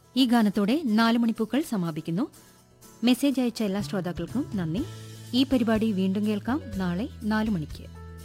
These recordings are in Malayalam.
ഈ ഗാനത്തോടെ നാല് മണിപ്പൂക്കൾ സമാപിക്കുന്നു മെസ്സേജ് അയച്ച എല്ലാ ശ്രോതാക്കൾക്കും നന്ദി ഈ പരിപാടി വീണ്ടും കേൾക്കാം നാളെ നാല് മണിക്ക്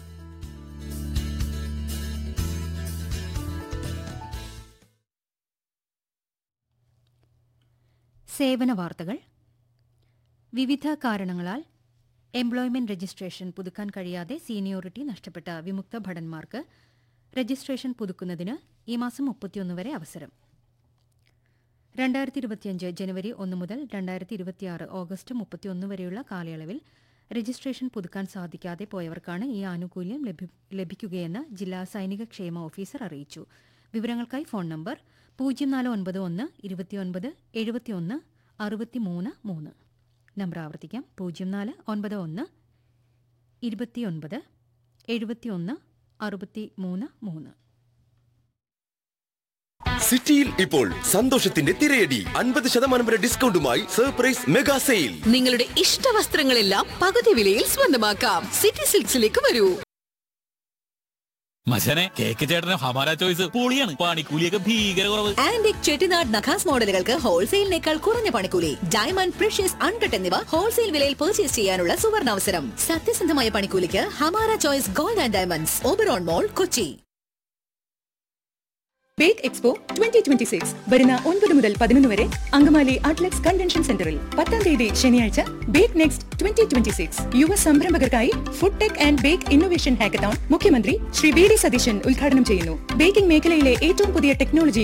സേവന വാർത്തകൾ വിവിധ കാരണങ്ങളാൽ എംപ്ലോയ്മെന്റ് രജിസ്ട്രേഷൻ പുതുക്കാൻ കഴിയാതെ സീനിയോറിറ്റി നഷ്ടപ്പെട്ട വിമുക്ത ഭടന്മാർക്ക് രജിസ്ട്രേഷൻ പുതുക്കുന്നതിന് ഈ മാസം മുപ്പത്തിയൊന്ന് വരെ അവസരം രണ്ടായിരത്തി ഇരുപത്തിയഞ്ച് ജനുവരി ഒന്ന് മുതൽ രണ്ടായിരത്തി ഇരുപത്തിയാറ് ഓഗസ്റ്റ് മുപ്പത്തിയൊന്ന് വരെയുള്ള കാലയളവിൽ രജിസ്ട്രേഷൻ പുതുക്കാൻ സാധിക്കാതെ പോയവർക്കാണ് ഈ ആനുകൂല്യം ലഭി- ലഭിക്കുകയെന്ന് ജില്ലാ സൈനിക ക്ഷേമ ഓഫീസർ അറിയിച്ചു വിവരങ്ങൾക്കായി ഫോൺ നമ്പർ പൂജ്യം നാല് ഒൻപത് ഒന്ന് ഇരുപത്തിയൊൻപത് എഴുപത്തിയൊന്ന് അറുപത്തിമൂന്ന് മൂന്ന് നമ്പർ ആവർത്തിക്കാം പൂജ്യം നാല് ഒൻപത് ഒന്ന് ഇരുപത്തിയൊൻപത് എഴുപത്തിയൊന്ന് അറുപത്തി മൂന്ന് മൂന്ന് സിറ്റിയിൽ ഇപ്പോൾ സന്തോഷത്തിന്റെ തിരയടി അൻപത് ശതമാനം വരെ ഡിസ്കൗണ്ടുമായി സർപ്രൈസ് മെഗാ സെയിൽ നിങ്ങളുടെ ഇഷ്ട വസ്ത്രങ്ങളെല്ലാം പകുതി വിലയിൽ സ്വന്തമാക്കാം സിറ്റി സിൽക്സിലേക്ക് വരൂ മച്ചനെ കേക്ക് ചേട്ടന് ഹമാര ചോയ്സ് പൊളിയാണ് പണിക്കൂലിയൊക്കെ ഭീകര കുറവ് ആന്റിക് ചെട്ടിനാട് നഖാസ് മോഡലുകൾക്ക് ഹോൾസെയിലിനേക്കാൾ കുറഞ്ഞ പണിക്കൂലി ഡയമണ്ട് പ്രഷ്യസ് അൺകട്ട് എന്നിവ ഹോൾസെയിൽ വിലയിൽ പർച്ചേസ് ചെയ്യാനുള്ള സുവർണാവസരം സത്യസന്ധമായ പണിക്കൂലിക്ക് Hamara choice gold and diamonds Oberon mall Kochi bake expo twenty twenty six വരുന്ന ഒൻപത് മുതൽ പതിനൊന്ന് വരെ അങ്കമാലി അറ്റ്ലറ്റ്സ് കൺവെൻഷൻ സെന്ററിൽ പത്താം തീയതി ശനിയാഴ്ച bake next twenty twenty six യുവ സംരംഭകർക്കായി food tech and bake innovation hackathon മുഖ്യമന്ത്രി ശ്രീ വി ഡി സതീശൻ ഉദ്ഘാടനം ചെയ്യുന്നു ബേക്കിംഗ് മേഖലയിലെ ഏറ്റവും പുതിയ ടെക്നോളജി